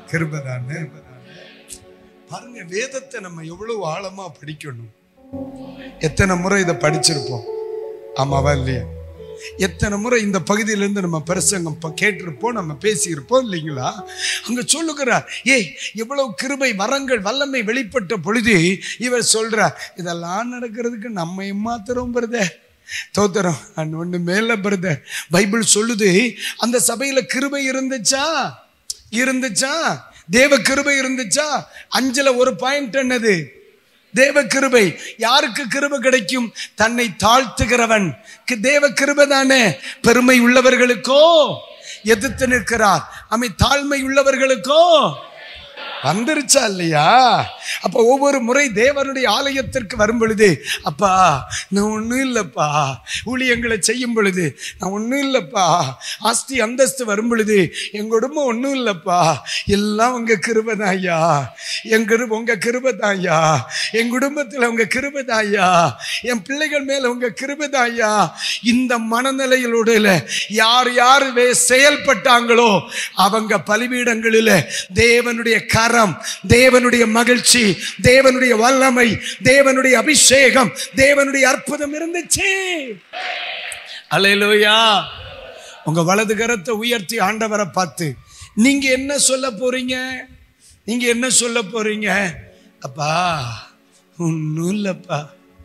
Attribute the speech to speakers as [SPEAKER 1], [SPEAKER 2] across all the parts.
[SPEAKER 1] கிருபை தானே பாருங்க வேதத்தை நம்ம எவ்வளவு ஆழமா படிக்கணும் எத்தனை முறை இதை படிச்சிருப்போம் ஆமாவா இல்லையா எத்தனை முறை இந்த பகுதியிலிருந்து நம்ம பிரசங்கம் ப- கேட்டிருப்போம் நம்ம பேசியிருப்போம் இல்லைங்களா அங்க சொல்லுகிறார் ஏய் எவ்வளவு கிருபை வரங்கள் வல்லமை வெளிப்பட்ட பொழுது இவர் சொல்றார் இதெல்லாம் நடக்கிறதுக்கு நம்ம மாத்திரம் பிரதர் தோத்திரம் அண்ட் ஒண்ணு மேல பிரதர் பைபிள் சொல்லுது அந்த சபையில கிருபை இருந்துச்சா இருந்துச்சா தேவ கிருபை இருந்துச்சா அஞ்சுல ஒரு பாயிண்ட் என்னது தேவ கிருபை யாருக்கு கிருபை கிடைக்கும் தன்னை தாழ்த்துகிறவன் கு- தேவ கிருபை தானே பெருமை உள்ளவர்களுக்கோ எதிர்த்து நிற்கிறார் அமை தாழ்மை உள்ளவர்களுக்கோ வந்துருச்சா இல்லையா அப்ப ஒவ்வொரு முறை தேவனுடைய ஆலயத்திற்கு வரும் பொழுது அப்பா நான் ஒண்ணும் இல்லப்பா ஊழியங்களை செய்யும் பொழுது நான் ஒண்ணும் இல்லப்பா ஆஸ்தி அந்தஸ்து வரும் பொழுது என் குடும்பம் ஒண்ணும் இல்லப்பா எல்லாம் உங்க கிருபை ஐயா என் கிருப உங்க கிருபை ஐயா என் குடும்பத்துல உங்க கிருபை ஐயா என் பிள்ளைகள் மேல உங்க கிருபை ஐயா இந்த மனநிலையிலோட யார் யார் வே- செயல்பட்டாங்களோ அவங்க பலிபீடங்களில் தேவனுடைய கரம் தேவனுடைய மகிழ்ச்சி தேவனுடைய வல்லமை தேவனுடைய அபிஷேகம் தேவனுடைய அற்புதம் இருந்துச்சு அல்லேலூயா உங்க வலது கரத்தை உயர்த்தி ஆண்டவரை பார்த்து நீங்க என்ன சொல்ல போறீங்க நீங்க என்ன சொல்ல போறீங்க அப்பா ஒன்னும் இல்லப்பா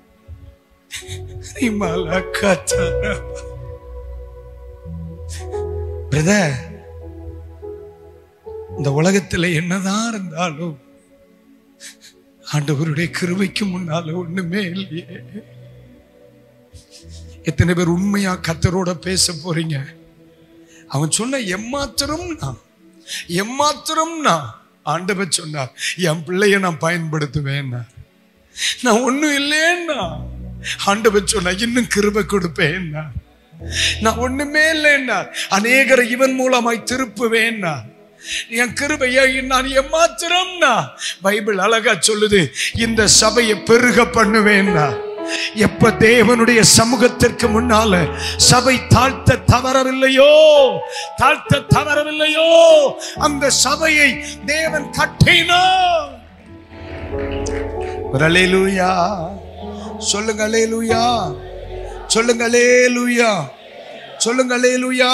[SPEAKER 1] ரிமாலா காத்தாரா பிரதர் இந்த உலகத்துல என்னதான் இருந்தாலும் ஆண்டவருடைய கிருபைக்கு முன்னால ஒண்ணுமே இல்லையே எத்தனை பேர் உண்மையா கத்தரோட பேச போறீங்க அவன் சொன்ன எம்மாத்திரம் நான் எம்மாத்திரம் நான் ஆண்டவர் சொன்னார் என் பிள்ளைய நான் பயன்படுத்துவேன் நான் ஒண்ணும் இல்லைன்னா ஆண்டவர் சொன்னா இன்னும் கிருபை கொடுப்பேன்னா நான் ஒண்ணுமே இல்லைன்னா அநேகரை இவன் மூலமாய் திருப்புவேன்னா என் கிருபையை நான் எம்மாத்திரம்னா பைபிள் அழகா சொல்லுது இந்த சபையை பெருக பண்ணுவேன்னா எப்ப தேவனுடைய சமூகத்திற்கு முன்னால சபை தாழ்த்த தவறவில்லையோ தாழ்த்த தவறவில்லையோ அந்த சபையை தேவன் கட்டினார் ஒரு அல்லேலூயா சொல்லுங்க அல்லேலூயா சொல்லுங்க அல்லேலூயா சொல்லுங்க அல்லேலூயா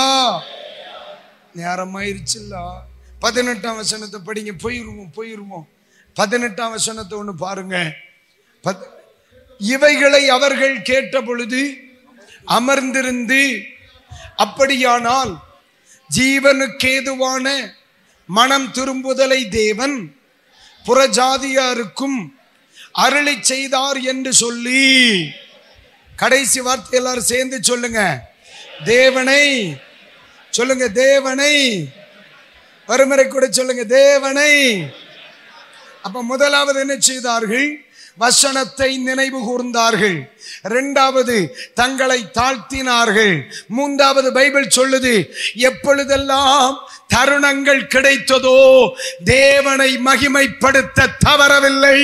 [SPEAKER 1] நேரமாயிருச்சுல்ல பதினெட்டாம் வசனத்தை படிங்க போயிருவோம் போயிருவோம் பதினெட்டாம் வசனத்தை ஒன்று பாருங்க பத்- இவைகளை அவர்கள் கேட்ட பொழுது அமர்ந்திருந்து அப்படியானால் ஜீவனுக்கேதுவான மனம் திரும்புதலை தேவன் புறஜாதியாருக்கும் அருளி செய்தார் என்று சொல்லி கடைசி வார்த்தை எல்லாரும் சேர்ந்து சொல்லுங்க தேவனை சொல்லுங்க தேவனை வறுமுறை கூட சொல்லுங்க தேவனை அப்ப முதலாவது என்ன செய்தார்கள் வசனத்தை நினைவு கூர்ந்தார்கள் இரண்டாவது தங்களை தாழ்த்தினார்கள் மூன்றாவது பைபிள் சொல்லுது எப்பொழுதெல்லாம் தருணங்கள் கிடைத்ததோ தேவனை மகிமைப்படுத்த தவறவில்லை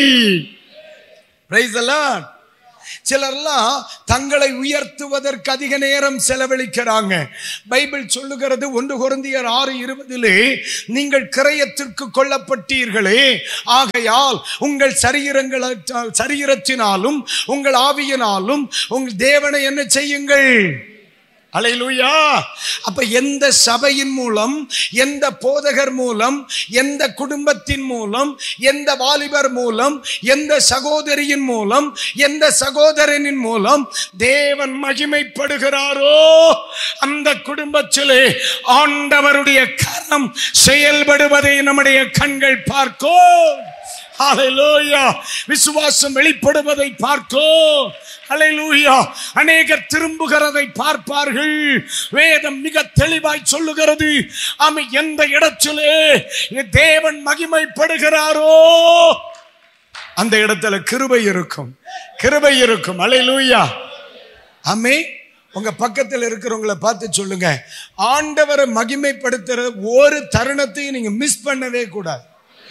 [SPEAKER 1] Praise the Lord. சிலர்லாம் தங்களை உயர்த்துவதற்கு அதிக நேரம் செலவழிக்கிறாங்க பைபிள் சொல்லுகிறது ஒன்று குருந்தியர் ஆறு இருபதிலே நீங்கள் கிரயத்திற்கு கொல்லப்பட்டீர்களே ஆகையால் உங்கள் சரீரங்கள் சரீரத்தினாலும் உங்கள் ஆவியினாலும் உங்கள் தேவனை என்ன செய்யுங்கள் அலையிலுயா அப்ப எந்த சபையின் மூலம் எந்த போதகர் மூலம் எந்த குடும்பத்தின் மூலம் எந்த வாலிபர் மூலம் எந்த சகோதரியின் மூலம் எந்த சகோதரனின் மூலம் தேவன் மகிமைப்படுகிறாரோ அந்த குடும்பத்திலே ஆண்டவருடைய கரம் செயல்படுவதை நம்முடைய கண்கள் பார்க்கும் ஹalleluya விசுவாசம் வெளிப்படுவதை பார்க்கோ ஹalleluya அநேகர் திரும்புகிறதை பார்ப்பார்கள் வேதம் மிக தெளிவாய் சொல்லுகிறது ஆமை எந்த இடத்திலே தேவன் மகிமைப்படுகிறாரோ அந்த இடத்துல கிருபை இருக்கும் கிருபை இருக்கும் ஹalleluya ஆமே உங்க பக்கத்தில் இருக்கிறவங்கள பார்த்து சொல்லுங்க ஆண்டவரை மகிமைப்படுத்துற ஒரு தருணத்தையும் நீங்க மிஸ் பண்ணவே கூடாது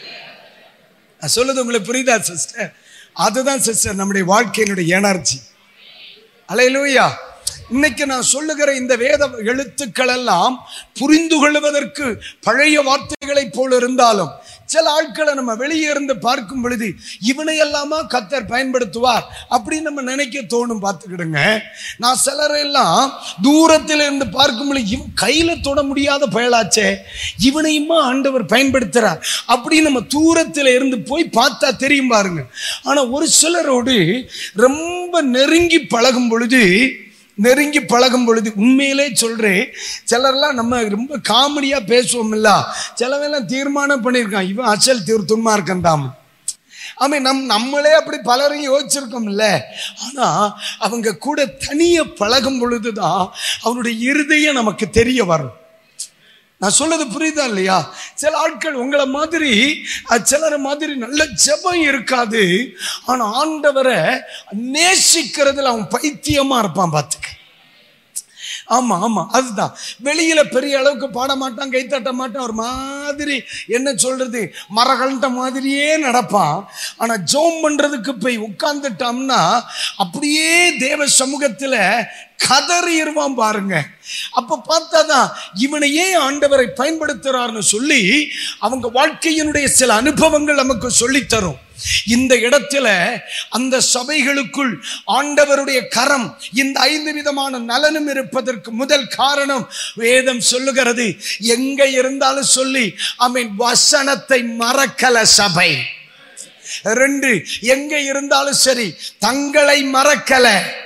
[SPEAKER 1] நான் சொல்லுது உங்களுக்கு புரியுதா சிஸ்டர் அதுதான் சிஸ்டர் நம்முடைய வாழ்க்கையினுடைய எனர்ஜி அலையிலூயா இன்னைக்கு நான் சொல்லுகிற இந்த வேத எழுத்துக்கள் எல்லாம் புரிந்து கொள்வதற்கு பழைய வார்த்தைகளைப் போல இருந்தாலும் சில ஆட்களை நம்ம வெளியே இருந்து பார்க்கும் பொழுது இவனை எல்லாமா கத்தர் பயன்படுத்துவார் அப்படின்னு நம்ம நினைக்க தோணும் பார்த்துக்கிடுங்க நான் சிலரெல்லாம் தூரத்தில் இருந்து பார்க்கும் பொழுது இவன் கையில தொட முடியாத பயலாச்சே இவனையுமா ஆண்டவர் பயன்படுத்துறார் அப்படின்னு நம்ம தூரத்தில் இருந்து போய் பார்த்தா தெரியும் பாருங்க ஆனா ஒரு சிலரோடு ரொம்ப நெருங்கி பழகும் பொழுது நெருங்கி பழகும் பொழுது உண்மையிலே சொல்றேன் சிலர்லாம் நம்ம ரொம்ப காமெடியா பேசுவோம் இல்ல சிலவெல்லாம் தீர்மானம் பண்ணியிருக்கான் இவன் அசல் தீர் துன்மார்க்கன் தான் ஆமே நம் நம்மளே அப்படி பலரையும் யோசிச்சிருக்கோம்ல ஆனா அவங்க கூட தனிய பழகும் பொழுதுதான் அவனுடைய இருதயம் நமக்கு தெரிய வரும் நான் சொல்றது புரியுதா இல்லையா சில ஆட்கள் உங்களை மாதிரி அஹ், சிலர் மாதிரி நல்ல ஜெபம் இருக்காது ஆனா ஆண்டவரை நேசிக்கிறதுல அவன் பைத்தியமா இருப்பான் பார்த்துக்க ஆமா ஆமா அதுதான் வெளியில பெரிய அளவுக்கு பாட மாட்டான் கை தட்ட மாட்டான் ஒரு மாதிரி என்ன சொல்றது மரகண்ட மாதிரியே நடப்பான் ஆனா ஜோம் பண்றதுக்கு போய் உட்கார்ந்துட்டோம்னா அப்படியே தேவ சமூகத்துல கதறிடுவான் பாருங்க அப்ப பார்த்தாதான் இவனை ஏன் ஆண்டவரை பயன்படுத்துறாருன்னு சொல்லி அவங்க வாழ்க்கையினுடைய சில அனுபவங்கள் நமக்கு சொல்லித் தரும் இந்த இடத்துல அந்த சபைகளுக்குள் ஆண்டவருடைய கரம் இந்த ஐந்து விதமான நலனும் இருப்பதற்கு முதல் காரணம் வேதம் சொல்லுகிறது எங்க இருந்தாலும் சொல்லி ஐ மீன் வசனத்தை மறக்கல சபை ரெண்டு எங்க இருந்தாலும் சரி தங்களை மறக்கல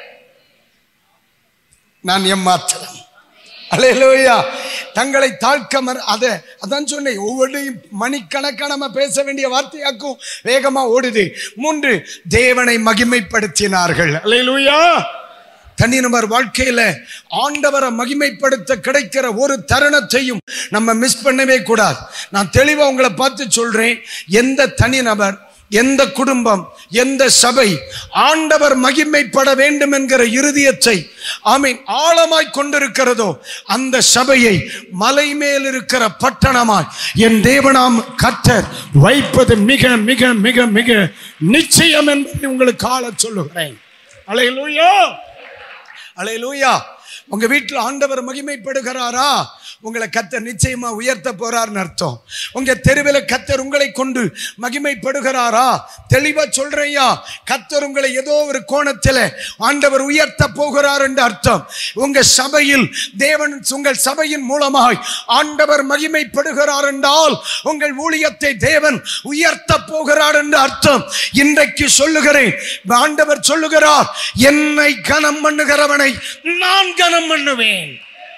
[SPEAKER 1] நான் ஏமாற்றலாம் அலையலோயா தங்களை தாழ்க்க மற அதை அதான் சொன்னேன் ஒவ்வொன்றையும் மணிக்கணக்காக நம்ம பேச வேண்டிய வார்த்தையாக்கும் வேகமா ஓடுது மூன்று தேவனை மகிமைப்படுத்தினார்கள் அலையலூயா தனிநபர் வாழ்க்கையில ஆண்டவரை மகிமைப்படுத்த கிடைக்கிற ஒரு தருணத்தையும் நம்ம மிஸ் பண்ணவே கூடாது நான் தெளிவா உங்களை பார்த்து சொல்றேன் எந்த தனிநபர் எந்த குடும்பம் எந்த சபை ஆண்டவர் மகிமைப்பட வேண்டும் என்கிற இருதயத்தை ஆமீன் ஆழமாய் கொண்டிருக்கிறதோ அந்த சபையை மலை மேல் இருக்கிற பட்டணமாய் என் தேவனாம் கத்தர் வைப்பது மிக மிக மிக மிக நிச்சயம் என்பதை உங்களுக்கு ஆள சொல்லுகிறேன் அலையலூயா அலையலூயா உங்க வீட்டில் ஆண்டவர் மகிமைப்படுகிறாரா உங்களை கத்தர் நிச்சயமா உயர்த்த போறார்னு அர்த்தம் உங்க தெருவில் கத்தர் உங்களை கொண்டு மகிமைப்படுகிறாரா தெளிவா சொல்றையா கத்தர் உங்களை ஏதோ ஒரு கோணத்தில் ஆண்டவர் உயர்த்த போகிறார் என்று அர்த்தம் உங்க சபையில் தேவன் உங்கள் சபையின் மூலமாய் ஆண்டவர் மகிமைப்படுகிறார் என்றால் உங்கள் ஊழியத்தை தேவன் உயர்த்த போகிறார் என்று அர்த்தம் இன்றைக்கு சொல்லுகிறேன் ஆண்டவர் சொல்லுகிறார் என்னை கனம் பண்ணுகிறவனை நான் கனம் பண்ணுவேன்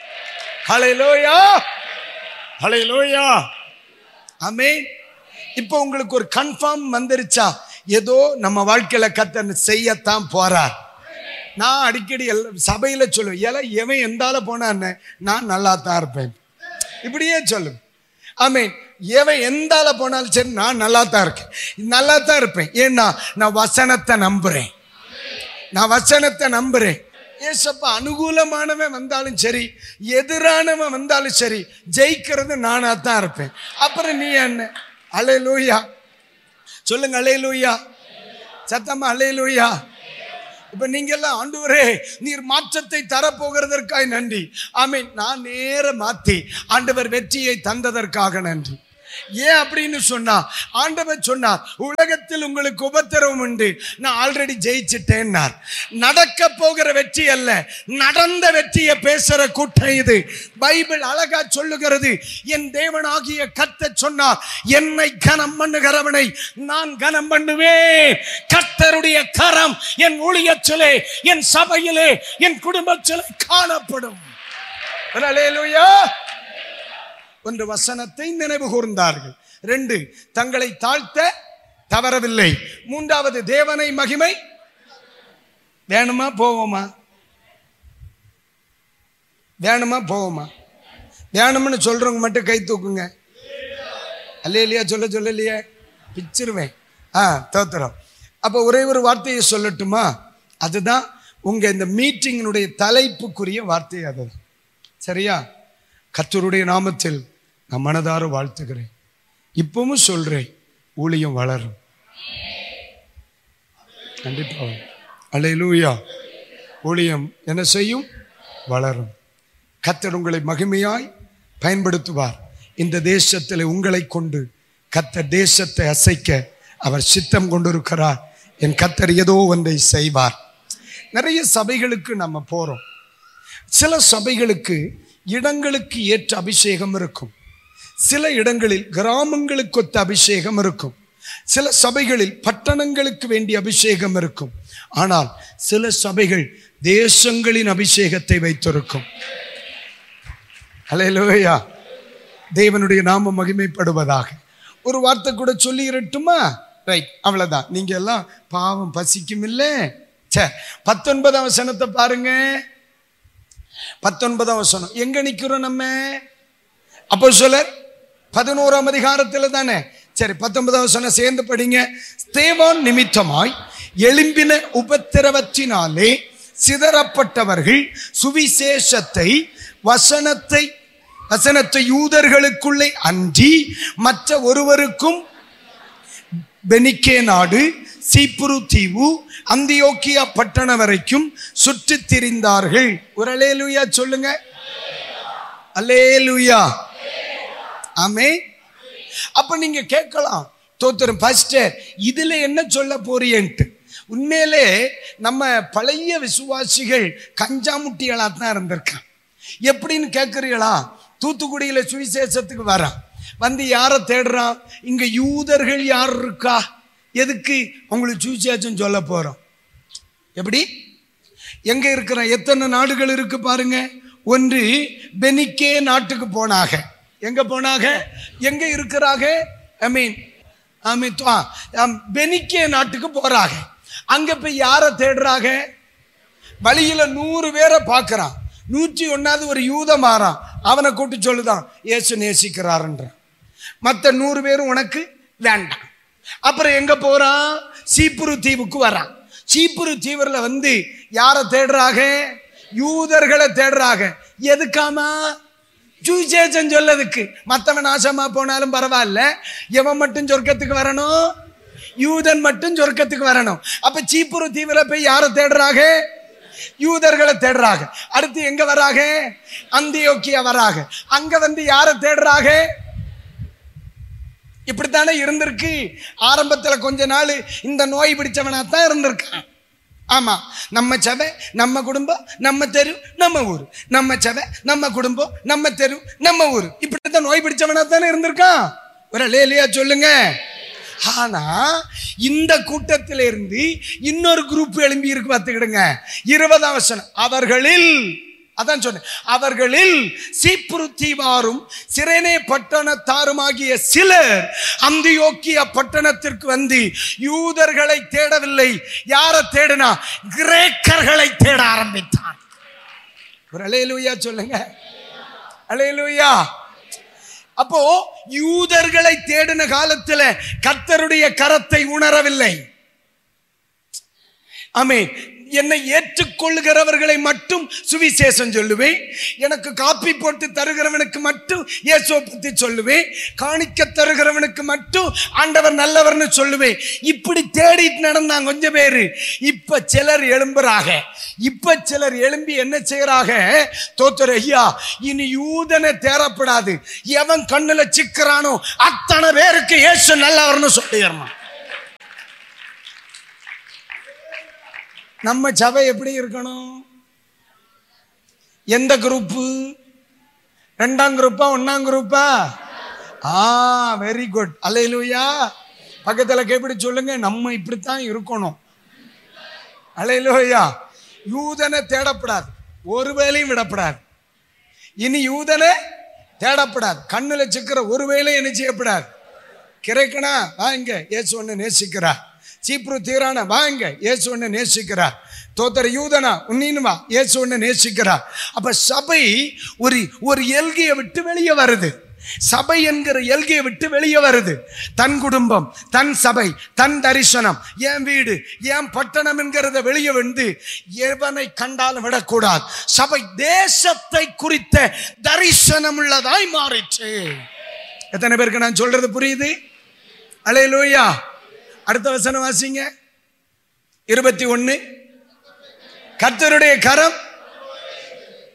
[SPEAKER 1] ஹalleluya ஹalleluya ஆமென் இப்போ உங்களுக்கு ஒரு கன்ஃபார்ம் வந்துருச்சா ஏதோ நம்ம வாழ்க்கையில கத்தர் செய்யத்தான் போறார் நான் அடிக்கடி எல்லா சபையில சொல்லுவேன் ஏல எவன் எந்தால போனான்னு நான் நல்லா தான் இருப்பேன் இப்படியே சொல்லு ஆமீன் எவன் எந்தால போனாலும் சரி நான் நல்லா தான் இருக்கேன் நல்லா தான் இருப்பேன் ஏன்னா நான் வசனத்தை நம்புறேன் நான் வசனத்தை நம்புறேன் ஏசப்பா அனுகூலமானவன் வந்தாலும் சரி எதிரானவன் வந்தாலும் சரி ஜெயிக்கிறது நானா தான் இருப்பேன் அப்புறம் நீ என்ன அலே லூயா சொல்லுங்க அலே லூயா சத்தமா அலே லூயா இப்ப நீங்க எல்லாம் ஆண்டவரே நீர் மாற்றத்தை தரப்போகிறதற்காக நன்றி ஆமீன் நான் நேர மாத்தி ஆண்டவர் வெற்றியை தந்ததற்காக நன்றி ஏன் அப்படின்னு சொன்னா ஆண்டவர் சொன்னார் உலகத்தில் உங்களுக்கு உபத்திரவம் உண்டு நான் ஆல்ரெடி ஜெயிச்சிட்டேன்னார் நடக்க போகிற வெற்றி அல்ல நடந்த வெற்றியை பேசுற கூட்டம் இது பைபிள் அழகா சொல்லுகிறது என் தேவனாகிய கத்த சொன்னார் என்னை கனம் பண்ணுகிறவனை நான் கனம் பண்ணுவேன் கர்த்தருடைய கரம் என் ஊழியத்திலே என் சபையிலே என் குடும்பத்திலே காணப்படும் அல்லேலூயா ஒன்று வசனத்தை நினைவு கூர்ந்தார்கள் ரெண்டு தங்களை தாழ்த்த தவறவில்லை மூன்றாவது தேவனை மகிமை வேணுமா போவோமா வேணுமா போவோமா வேணும்னு சொல்றவங்க மட்டும் கை தூக்குங்க அல்ல இல்லையா சொல்ல சொல்ல இல்லையா பிச்சிருவேன் ஆ தோத்துறோம் அப்போ ஒரே ஒரு வார்த்தையை சொல்லட்டுமா அதுதான் உங்க இந்த மீட்டிங்கினுடைய தலைப்புக்குரிய வார்த்தை அதுதான் சரியா கத்தருடைய நாமத்தில் நான் மனதார வாழ்த்துகிறேன் இப்பவும் சொல்றேன் ஊழியம் வளரும் கண்டிப்பா அலையிலூயா ஊழியம் என்ன செய்யும் வளரும் கத்தர் உங்களை மகிமையாய் பயன்படுத்துவார் இந்த தேசத்தில் உங்களை கொண்டு கத்தர் தேசத்தை அசைக்க அவர் சித்தம் கொண்டிருக்கிறார் என் கத்தர் ஏதோ ஒன்றை செய்வார் நிறைய சபைகளுக்கு நம்ம போறோம் சில சபைகளுக்கு இடங்களுக்கு ஏற்ற அபிஷேகம் இருக்கும் சில இடங்களில் கிராமங்களுக்கு ஒத்த அபிஷேகம் இருக்கும் சில சபைகளில் பட்டணங்களுக்கு வேண்டிய அபிஷேகம் இருக்கும் ஆனால் சில சபைகள் தேசங்களின் அபிஷேகத்தை வைத்திருக்கும் ஹalleluya தேவனுடைய நாமம் மகிமைப்படுவதாக ஒரு வார்த்தை கூட சொல்லி இருட்டுமா ரைட் அவ்வளவுதான் நீங்க எல்லாம் பாவம் பசிக்கும் இல்லை சே பத்தொன்பதாம் வசனத்தை பாருங்க பத்தொன்பதாம் வசனம் எங்க நிக்கிறோம் நம்ம அப்போ சொல்லர் பதினோராம் அதிகாரத்தில் தானே சரி பத்தொன்பதாம் வசனம் சேர்ந்து படிங்க ஸ்தேவான் நிமித்தமாய் எழும்பின உபத்திரவத்தினாலே சிதறப்பட்டவர்கள் சுவிசேஷத்தை வசனத்தை வசனத்தை யூதர்களுக்குள்ளே அன்றி மற்ற ஒருவருக்கும் பெனிக்கே நாடு சீப்புரு தீவு அந்தியோக்கியா பட்டணம் வரைக்கும் சுற்றித் திரிந்தார்கள் ஒரு அலேலுயா சொல்லுங்க அலேலுயா ஆமே அப்ப நீங்க கேட்கலாம் தோத்திரம் பாஸ்டர் இதுல என்ன சொல்ல போறியன்ட்டு உண்மையிலே நம்ம பழைய விசுவாசிகள் கஞ்சாமுட்டிகளா தான் இருந்திருக்கான் எப்படின்னு கேட்குறீங்களா தூத்துக்குடியில சுவிசேஷத்துக்கு வரான் வந்து யாரை தேடுறான் இங்க யூதர்கள் யார் இருக்கா எதுக்கு உங்களுக்கு சுவிசேஷம் சொல்ல போறோம் எப்படி எங்க இருக்கிற எத்தனை நாடுகள் இருக்கு பாருங்க ஒன்று பெனிக்கே நாட்டுக்கு போனாக எங்க போனாக எங்க இருக்கிறாக ஐ மீன் ஐ மீன் பெனிக்கே நாட்டுக்கு போறாங்க அங்க போய் யாரை தேடுறாங்க வழியில நூறு பேரை பார்க்கறான் நூற்றி ஒன்னாவது ஒரு யூத மாறான் அவனை கூட்டி சொல்லுதான் இயேசு நேசிக்கிறாருன்றான் மற்ற நூறு பேரும் உனக்கு வேண்டாம் அப்புறம் எங்க போறான் சீப்புரு தீவுக்கு வரான் சீப்புரு தீவுல வந்து யாரை தேடுறாங்க யூதர்களை தேடுறாங்க எதுக்காமா சுவிசேஷம் சொல்லதுக்கு மற்றவன் நாசமா போனாலும் பரவாயில்ல எவன் மட்டும் சொர்க்கத்துக்கு வரணும் யூதன் மட்டும் சொர்க்கத்துக்கு வரணும் அப்ப சீப்புரு தீவுல போய் யாரை தேடுறாங்க யூதர்களை தேடுறாங்க அடுத்து எங்க வராங்க அந்தியோக்கியா வராங்க அங்க வந்து யாரை தேடுறாங்க இப்படித்தானே இருந்திருக்கு ஆரம்பத்துல கொஞ்ச நாள் இந்த நோய் பிடிச்சவனா தான் இருந்திருக்கான் ஆமா நம்ம சபை நம்ம குடும்பம் நம்ம தெரு நம்ம ஊர் நம்ம சபை நம்ம குடும்பம் நம்ம தெரு நம்ம ஊர் இப்படித்தான் நோய் பிடிச்சவனா தானே இருந்திருக்கான் ஒரு லேலியா சொல்லுங்க ஆனா இந்த கூட்டத்தில இருந்து இன்னொரு குரூப் எழும்பி இருக்கு பார்த்துக்கிடுங்க இருபதாம் வசனம் அவர்களில் அதான் சொன்னேன் அவர்களில் சீப்புருத்தீவாரும் சிறேனே பட்டணத்தாருமாகிய சிலர் அந்தியோக்கிய பட்டணத்திற்கு வந்து யூதர்களை தேடவில்லை யாரை தேடினா கிரேக்கர்களை தேட ஆரம்பித்தான் ஒரு அலையலூயா சொல்லுங்க அலையலூயா அப்போ யூதர்களை தேடின காலத்துல கர்த்தருடைய கரத்தை உணரவில்லை ஆமே என்னை ஏற்றுக்கொள்கிறவர்களை மட்டும் சுவிசேஷம் சொல்லுவேன் எனக்கு காப்பி போட்டு தருகிறவனுக்கு மட்டும் இயேசுவை பத்தி சொல்லுவேன் காணிக்க தருகிறவனுக்கு மட்டும் ஆண்டவர் நல்லவர்னு சொல்லுவேன் இப்படி தேடிட்டு நடந்தாங்க கொஞ்சம் பேரு இப்ப சிலர் எழும்புறாங்க இப்ப சிலர் எழும்பி என்ன செய்யறாங்க தோத்தர் ஐயா இனி யூதனை தேரப்படாது எவன் கண்ணுல சிக்கிறானோ அத்தனை பேருக்கு இயேசு நல்லவர்னு சொல்லிடணும் நம்ம சபை எப்படி இருக்கணும் எந்த குரூப்பு ரெண்டாம் குரூப்பா ஒன்னாம் குரூப்பா ஆ வெரி குட் அலையிலுயா பக்கத்துல கேப்பிடி சொல்லுங்க நம்ம இப்படித்தான் இருக்கணும் அலையிலுயா யூதனை தேடப்படாது ஒரு வேலையும் விடப்படாது இனி யூதனை தேடப்படாது கண்ணுல சிக்கிற ஒரு வேலையும் என்ன செய்யப்படாது கிடைக்கணா வாங்க இயேசு ஒன்று நேசிக்கிறா சீப்ரு தீரான வாங்க இயேசு ஒன்று நேசிக்கிறார் தோத்தர யூதனா உன்னின்னு வா இயேசு ஒன்று நேசிக்கிறார் அப்ப சபை ஒரு ஒரு எல்கையை விட்டு வெளியே வருது சபை என்கிற எல்கையை விட்டு வெளியே வருது தன் குடும்பம் தன் சபை தன் தரிசனம் என் வீடு என் பட்டணம் என்கிறத வெளியே வந்து எவனை கண்டாலும் விடக்கூடாது சபை தேசத்தை குறித்த தரிசனம் உள்ளதாய் மாறிச்சு எத்தனை பேருக்கு நான் சொல்றது புரியுது அலையலூயா அடுத்த வசனம் வாசிங்க இருபத்தி ஒன்னு கர்த்தருடைய கரம்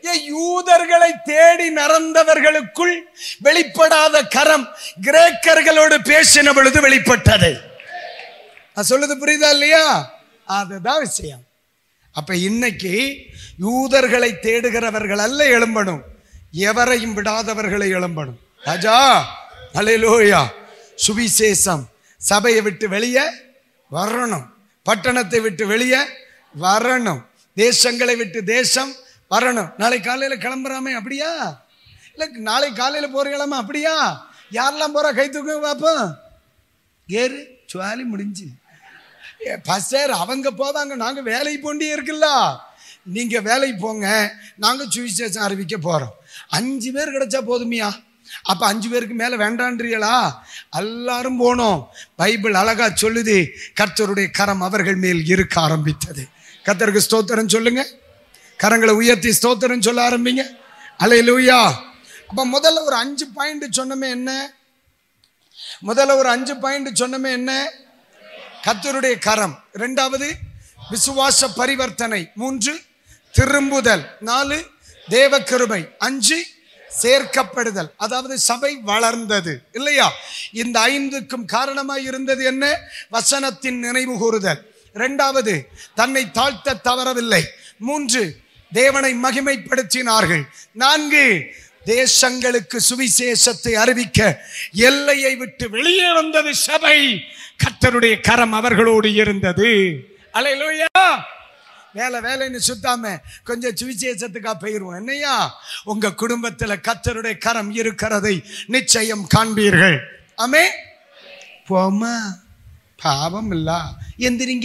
[SPEAKER 1] ஏ, யூதர்களை தேடி நடந்தவர்களுக்குள் வெளிப்படாத கரம் கிரேக்கர்களோடு பேசின பொழுது வெளிப்பட்டது நான் சொல்லுது புரியுதா இல்லையா அதுதான் விஷயம் அப்ப இன்னைக்கு யூதர்களை தேடுகிறவர்கள் அல்ல எழும்பணும் எவரையும் விடாதவர்களை எழும்பணும் ராஜா அலையிலோயா சுவிசேஷம் சபையை விட்டு வெளியே வரணும் பட்டணத்தை விட்டு வெளியே வரணும் தேசங்களை விட்டு தேசம் வரணும் நாளை காலையில கிளம்புறாமே அப்படியா இல்ல நாளை காலையில போறீங்களாமா அப்படியா யாரெல்லாம் போறா கை தூக்க பாப்போம் ஏறு சுவாலி முடிஞ்சு பஸ்டர் அவங்க போவாங்க நாங்க வேலைக்கு போண்டே இருக்குல்ல நீங்க வேலைக்கு போங்க நாங்க சுவிசேஷம் அறிவிக்க போறோம் அஞ்சு பேர் கிடைச்சா போதுமியா அப்ப அஞ்சு பேருக்கு மேல வேண்டான்றீங்களா எல்லாரும் போனோம் பைபிள் அழகா சொல்லுது கர்த்தருடைய கரம் அவர்கள் மேல் இருக்க ஆரம்பித்தது கர்த்தருக்கு ஸ்தோத்திரம் சொல்லுங்க கரங்களை உயர்த்தி ஸ்தோத்திரம் சொல்ல ஆரம்பிங்க அலையிலூயா அப்ப முதல்ல ஒரு அஞ்சு பாயிண்ட் சொன்னமே என்ன முதல்ல ஒரு அஞ்சு பாயிண்ட் சொன்னமே என்ன கர்த்தருடைய கரம் இரண்டாவது விசுவாச பரிவர்த்தனை மூன்று திரும்புதல் நாலு தேவ கிருபை அஞ்சு சேர்க்கப்படுதல் அதாவது சபை வளர்ந்தது இல்லையா இந்த ஐந்துக்கும் காரணமாய் இருந்தது என்ன வசனத்தின் நினைவு கூறுதல் இரண்டாவது தன்னை தாழ்த்த தவறவில்லை மூன்று தேவனை மகிமைப்படுத்தினார்கள் நான்கு தேசங்களுக்கு சுவிசேஷத்தை அறிவிக்க எல்லையை விட்டு வெளியே வந்தது சபை கர்த்தருடைய கரம் அவர்களோடு இருந்தது அலையிலோயா வேலை வேலைன்னு சுத்தாம கொஞ்சம் சுவிசேஷத்துக்கா போயிருவோம் என்னையா உங்க குடும்பத்துல கர்த்தருடைய கரம் இருக்கிறதை நிச்சயம் காண்பீர்கள் ஆமே போமா பாவம் இல்ல எந்திரிங்க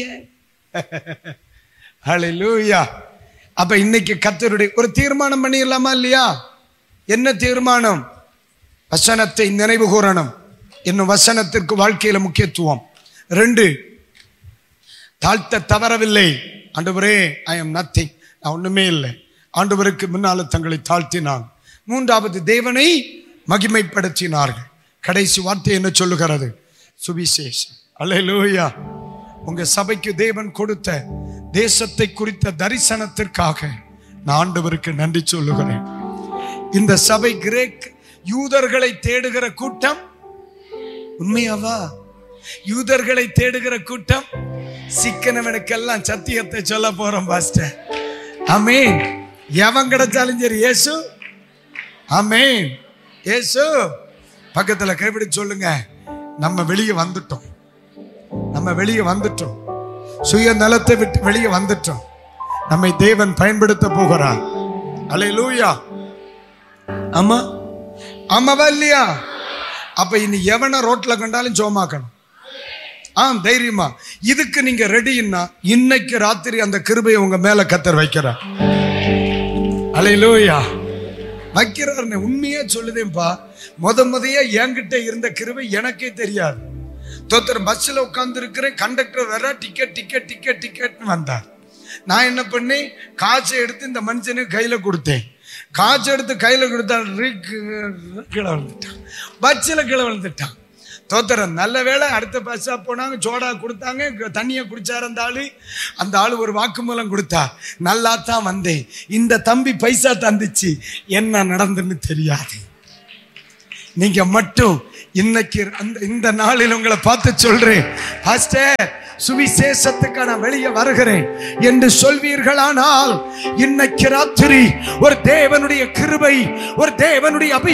[SPEAKER 1] ஹalleluya அப்ப இன்னைக்கு கர்த்தருடைய ஒரு தீர்மானம் பண்ணிடலாமா இல்லையா என்ன தீர்மானம் வசனத்தை நினைவு கூறணும் இன்னும் வசனத்திற்கு வாழ்க்கையில முக்கியத்துவம் ரெண்டு தாழ்த்த தவறவில்லை ஆண்டவரே ஐ எம் நத்திங் நான் ஒண்ணுமே இல்லை ஆண்டவருக்கு முன்னால தங்களை தாழ்த்தினான் மூன்றாவது தேவனை மகிமைப்படுத்தினார்கள் கடைசி வார்த்தை என்ன சொல்லுகிறது சுவிசேஷம் அல்லேலூயா உங்க சபைக்கு தேவன் கொடுத்த தேசத்தை குறித்த தரிசனத்திற்காக நான் ஆண்டவருக்கு நன்றி சொல்லுகிறேன் இந்த சபை கிரேக் யூதர்களை தேடுகிற கூட்டம் உண்மையாவா யூதர்களை தேடுகிற கூட்டம் சிக்கனவனுக்கெல்லாம் சத்தியத்தை சொல்ல போறோம் பாஸ்டர் அமேன் எவன் கிடைச்சாலும் சரி இயேசு அமேன் இயேசு பக்கத்துல கைப்பிடி சொல்லுங்க நம்ம வெளியே வந்துட்டோம் நம்ம வெளியே வந்துட்டோம் சுய நலத்தை விட்டு வெளியே வந்துட்டோம் நம்மை தேவன் பயன்படுத்த போகிறார் அல்லேலூயா ஆமா ஆமாவா இல்லையா அப்ப இனி எவனை ரோட்ல கண்டாலும் சோமாக்கணும் ஆ தைரியமா இதுக்கு நீங்க ரெடின்னா இன்னைக்கு ராத்திரி அந்த கிருபையை உங்க மேல கத்தர் வைக்கிறார் அலையிலோயா வைக்கிறாருன்னு உண்மையா சொல்லுதேன்பா முத முதைய என்கிட்ட இருந்த கிருபை எனக்கே தெரியாது தோத்தர் பஸ்ல உட்கார்ந்து இருக்கிறேன் கண்டக்டர் வர டிக்கெட் டிக்கெட் டிக்கெட் டிக்கெட்னு வந்தார் நான் என்ன பண்ணி காசை எடுத்து இந்த மனுஷனுக்கு கையில கொடுத்தேன் காசு எடுத்து கையில கொடுத்தா ரிக் கீழே விழுந்துட்டான் பஸ்ஸில் கீழே விழுந்துட்டான் தோத்திரம் நல்ல வேளை அடுத்த பஸ்ஸா போனாங்க சோடா கொடுத்தாங்க தண்ணியை குடிச்சார் அந்த ஆளு அந்த ஆளு ஒரு வாக்குமூலம் கொடுத்தா நல்லா தான் வந்தேன் இந்த தம்பி பைசா தந்துச்சு என்ன நடந்துன்னு தெரியாது நீங்க மட்டும் இன்னைக்கு அந்த இந்த நாளில் உங்களை பார்த்து சொல்றேன் பாஸ்டர் சுவிசேஷத்துக்கு நான் வெளியே வருகிறேன் என்று சொல்வீர்களானால் இன்னைக்கு ராத்திரி ஒரு தேவனுடைய கிருபை ஒரு தேவனுடைய அபிஷேகம்